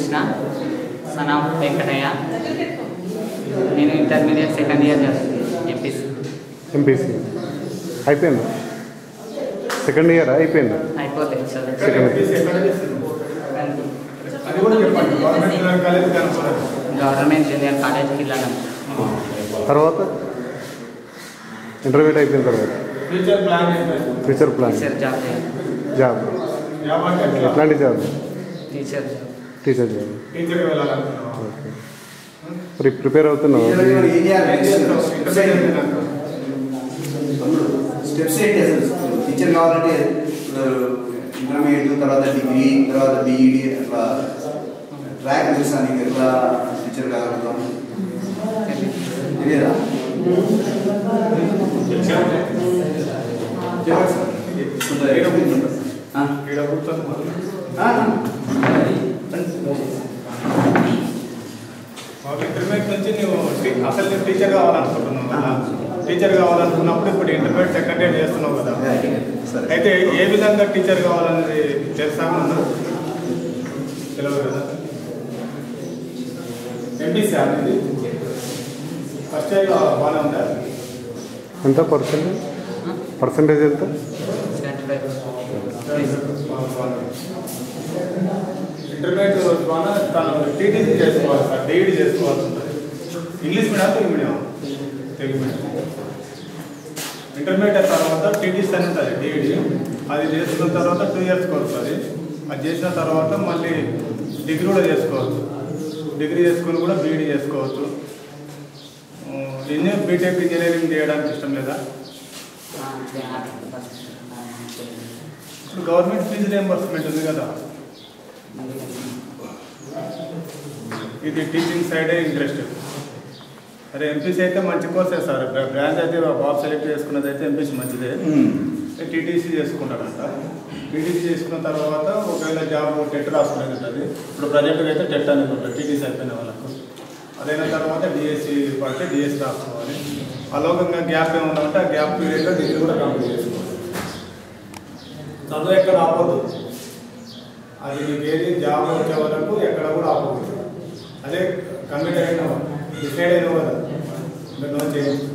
కృష్ణ సనా వెంకటయ్య నేను intermediate second year చదువుతున్నాను MPC MPC అయిపోయిందా సెకండ్ ఇయర్ అయిపోయిందా అయిపోలేదు చదువు సెకండ్ అది కూడా చెప్పండి గవర్నమెంట్ జూనియర్ కాలేజ్ కనుక్కోలేదు గవర్నమెంట్ జూనియర్ కాలేజ్కి వెళ్ళాను తర్వాత ఇంటర్మీడియట్ అయిపోయిన తర్వాత ఫ్యూచర్ ప్లాన్ ఏంటంటే future plan teacher job job job అంటే ఎట్లా? ఎట్లాంటి job teacher job teacher job టీచర్కి వెళ్ళాలనుకున్నావా? ఓకే మరి ప్రిపేర్ అవుతున్నావు ఏం చేస్తావు? ఇంటర్మీడియట్ అయిపోయినాక. స్టెప్స్ ఏంటి అసలు టీచర్ కావాలంటే ఇంటర్మీడియట్ తర్వాత డిగ్రీ తర్వాత బీఈడి అట్లా ట్రాక్ తెలుసా నీకు ఎట్లా టీచర్ కాగలుగుతాం తెలియదా చెప్పండి సార్. ఈడ కూర్చుంటా. ఆ? ఈడ కూర్చొని మొదలు. ఆ? మాకు ఇంటర్మీడియట్ నుంచి నువ్వు టీ- అసలు నువ్వు టీచర్ కావాలనుకుంటున్నావు కదా టీచర్ కావాలనుకున్నప్పుడు ఇప్పుడు ఇంటర్మీడియట్ సెకండ్ ఇయర్ చేస్తున్నావు కదా సరే అయితే ఏ విధంగా టీచర్ కావాలనేది తెలుసా మనం తెలియదు కదా ఎంపీసీ అనేది ఫస్ట్ ఇయర్ బాగానే ఉందా ఎంత పర్సెంటేజ్ పర్సంటేజ్ ఎంత సెవెంటీ ఫైవ్ ఇంటర్మీడియట్ ద్వారా తను టీటీసీ చేసుకోవాలి సార్ డిఈడి చేసుకోవాల్సి ఉంటుంది English medium Telugu medium Telugu medium intermediate తర్వాత టీటీసీ అని ఉంటుంది డిఈడి అది చేసుకున్న తర్వాత టూ ఇయర్స్ కోర్స్ అది అది చేసిన తర్వాత మళ్ళీ డిగ్రీ కూడా చేసుకోవచ్చు డిగ్రీ చేసుకొని కూడా బీఈడి చేసుకోవచ్చు ఇంజనీర్ బీటెక్ ఇంజనీరింగ్ చేయడానికి ఇష్టం లేదా ఇప్పుడు గవర్నమెంట్ ఫీజు రియంబర్స్మెంట్ ఉంది కదా ఇది టీచింగ్ సైడే ఇంట్రెస్ట్ అరే ఎంపీసీ అయితే మంచి కోర్సే సార్ బ్రా- బ్రాంచ్ అయితే బాబు సెలెక్ట్ చేసుకున్నది అయితే ఎంపీసీ మంచిదే టీటీసీ చేసుకుంటాడంట టీటీసీ చేసుకున్న తర్వాత ఒకవేళ జాబ్ టెట్ రాసుకునేది ఉంటుంది ఇప్పుడు ప్రజెంట్గా అయితే టెట్ అనేది ఉంటుంది టీటీసీ అయిపోయిన వాళ్ళకు అదైన తర్వాత డిఎస్సి పడితే డిఎస్సి రాసుకోవాలి అలోకంగా గ్యాప్ ఏమన్నా ఉంటే ఆ గ్యాప్ పీరియడ్లో డిగ్రీ కూడా కంప్లీట్ చేసుకోవాలి చదువు ఎక్కడ ఆపొద్దు అది నీకు ఏది జాబ్ వచ్చే వరకు ఎక్కడ కూడా ఆపకూడదు అదే కమిట్ అయిన డిసైడ్ అయిన కదా ఇంకా నో చేంజ్